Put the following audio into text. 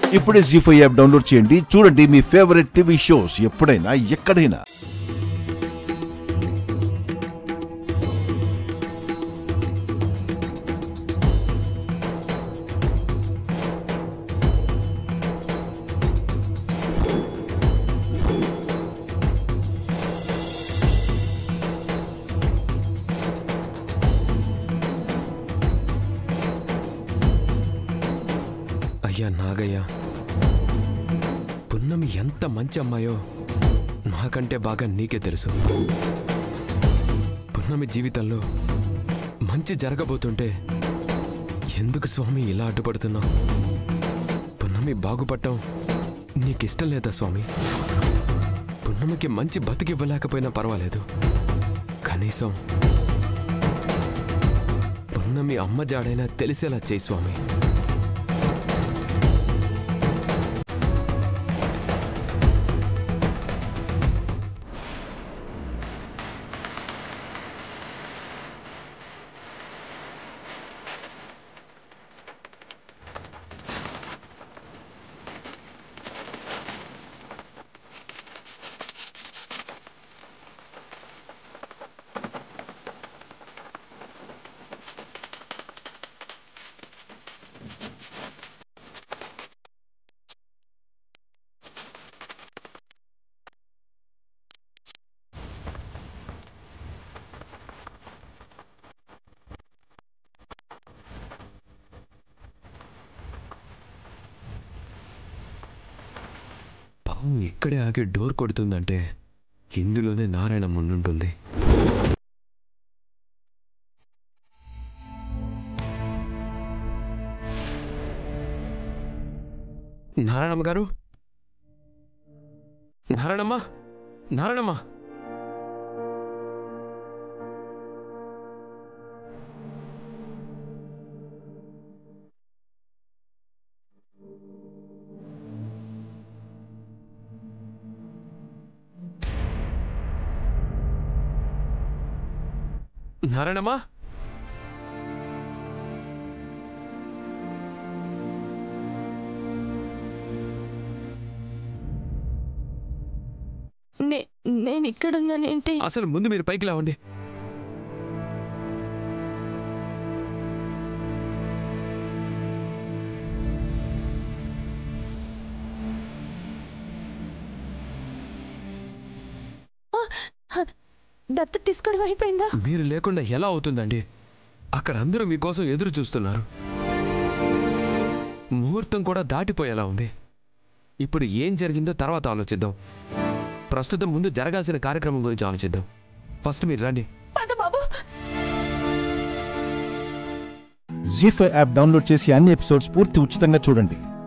ఇప్పుడే G five app download చేయండి చూడండి మీ ఫేవరెట్ టీవీ షోస్ ఎప్పుడైనా ఎక్కడైనా అయ్యా నాగయ్య పున్నమి ఎంత మంచి అమ్మాయో నాకంటే బాగా నీకే తెలుసు పున్నమి జీవితంలో మంచి జరగబోతుంటే ఎందుకు స్వామి ఇలా అడ్డుపడుతున్నావు పున్నమి బాగుపడటం నీకిష్టం లేదా స్వామి పున్నమికి మంచి బతికివ్వలేకపోయినా పర్వాలేదు కనీసం పున్నమి అమ్మ జాడైనా తెలిసేలా చేయి స్వామి పాము ఇక్కడే ఆగి డోర్ కొడుతుందంటే ఇందులోనే నారాయణ ముందుంటుంది నారాయణమ్మ గారు నారాయణమ్మ నారాయణమ్మ నారాయణమ్మ నే నేను ఇక్కడున్నానేంటి అసలు ముందు మీరు పైకి లేవండి దత్త తీసుకోవడం అయిపోయిందా మీరు లేకుండా ఎలా అవుతుందండి అక్కడ అందరూ మీకోసం ఎదురు చూస్తున్నారు ముహూర్తం కూడా దాటిపోయేలా ఉంది ఇప్పుడు ఏం జరిగిందో తర్వాత ఆలోచిద్దాం ప్రస్తుతం ముందు జరగాల్సిన కార్యక్రమం గురించి ఆలోచిద్దాం ఫస్ట్ మీరు రండి పద బాబు జీ ఫైవ్ యాప్ డౌన్లోడ్ చేసి అన్ని ఎపిసోడ్స్ పూర్తి ఉచితంగా చూడండి